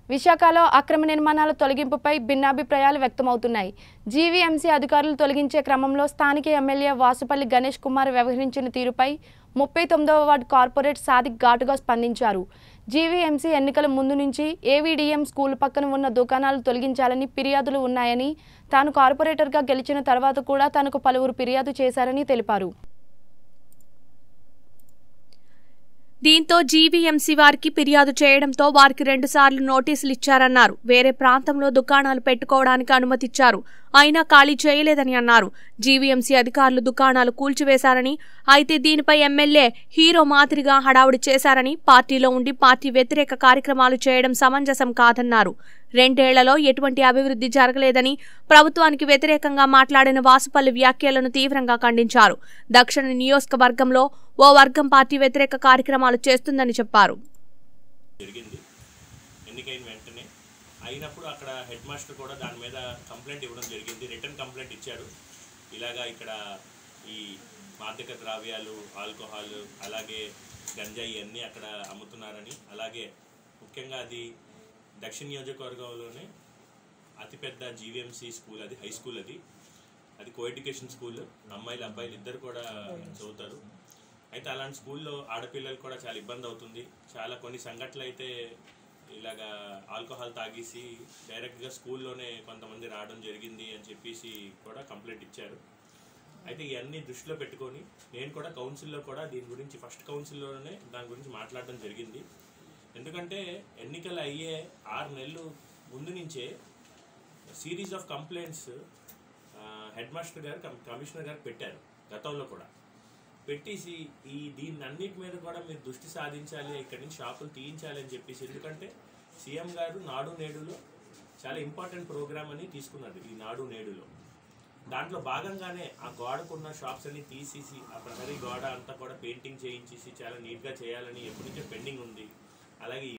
విశాఖలో అక్రమ నిర్మాణాల తొలగింపుపై భిన్నాభిప్రాయాలు వ్యక్తమవుతున్నాయి జీవీఎంసీ అధికారులు తొలగించే క్రమంలో స్థానిక ఎమ్మెల్యే వాసుపల్లి గణేష్ కుమార్ వ్యవహరించిన తీరుపై ముప్పై తొమ్మిదవ వార్డు కార్పొరేట్ సాదిక్ ఘాటుగా స్పందించారు జీవీఎంసీ ఎన్నికల ముందు నుంచి ఏవీడీఎం స్కూల్ పక్కన ఉన్న దుకాణాలు తొలగించాలని ఫిర్యాదులు ఉన్నాయని తాను కార్పొరేటర్గా గెలిచిన తర్వాత కూడా తనకు పలువురు ఫిర్యాదు చేశారని తెలిపారు దీంతో జీవీఎంసీ వారికి ఫిర్యాదు చేయడంతో వారికి రెండుసార్లు నోటీసులు ఇచ్చారన్నారు వేరే ప్రాంతంలో దుకాణాలు పెట్టుకోవడానికి అనుమతిచ్చారు అయినా ఖాళీ చేయలేదని అన్నారు జీవీఎంసీ అధికారులు దుకాణాలు కూల్చివేశారని అయితే దీనిపై ఎమ్మెల్యే హీరో మాదిరిగా హడావుడి చేశారని పార్టీలో ఉండి పార్టీ వ్యతిరేక కార్యక్రమాలు చేయడం సమంజసం కాదన్నారు రెండేళ్లలో ఎటువంటి అభివృద్ధి జరగలేదని ప్రభుత్వానికి వ్యతిరేకంగా మాట్లాడిన వాసుపల్లి వ్యాఖ్యలను తీవ్రంగా ఖండించారు దక్షిణ నియోజకవర్గంలో ఓ వర్గం పార్టీ వ్యతిరేక కార్యక్రమాలు చేస్తుందని చెప్పారు జరిగింది ఎన్నికైన వెంటనే అయినప్పుడు అక్కడ హెడ్ మాస్టర్ కూడా దాని మీద కంప్లైంట్ ఇవ్వడం జరిగింది రిటర్న్ కంప్లైంట్ ఇచ్చారు ఇలాగా ఇక్కడ ఈ మాదక ద్రవ్యాలు ఆల్కహాల్ అలాగే గంజాయి అన్నీ అక్కడ అమ్ముతున్నారని అలాగే ముఖ్యంగా అది దక్షిణ నియోజకవర్గంలోనే అతిపెద్ద జీవీఎంసీ స్కూల్ అది హై స్కూల్ అది అది కో ఎడ్యుకేషన్ స్కూల్ అమ్మాయిలు అబ్బాయిలు ఇద్దరు కూడా చదువుతారు అయితే అలాంటి స్కూల్లో ఆడపిల్లలు కూడా చాలా ఇబ్బంది అవుతుంది చాలా కొన్ని సంఘటనలు అయితే ఇలాగా ఆల్కహాల్ తాగేసి డైరెక్ట్గా స్కూల్లోనే కొంతమంది రావడం జరిగింది అని చెప్పేసి కూడా కంప్లైంట్ ఇచ్చారు అయితే ఇవన్నీ దృష్టిలో పెట్టుకొని నేను కూడా కౌన్సిల్లో కూడా దీని గురించి ఫస్ట్ కౌన్సిల్లోనే దాని గురించి మాట్లాడడం జరిగింది ఎందుకంటే ఎన్నికలు అయ్యే ఆరు నెలలు ముందు నుంచే series of complaints head master గారు కమ్- కమిషనర్ గారు పెట్టారు గతంలో కూడా పెట్టేసి ఈ దీన్ని అన్నిటి మీద కూడా మీరు దృష్టి సాధించాలి ఇక్కడి నుంచి షాపులు తీయించాలి అని చెప్పేసి ఎందుకంటే సీఎం గారు నాడు నేడులో చాలా ఇంపార్టెంట్ ప్రోగ్రామ్ అని తీసుకున్నారు ఈ నాడు నేడులో దాంట్లో భాగంగానే ఆ గోడకున్న షాప్స్ అన్ని తీసేసి ఆ ప్రహరీ గోడ అంతా కూడా పెయింటింగ్ చేయించేసి చాలా నీట్గా చేయాలని ఎప్పటి నుంచో పెండింగ్ ఉంది అలాగే ఈ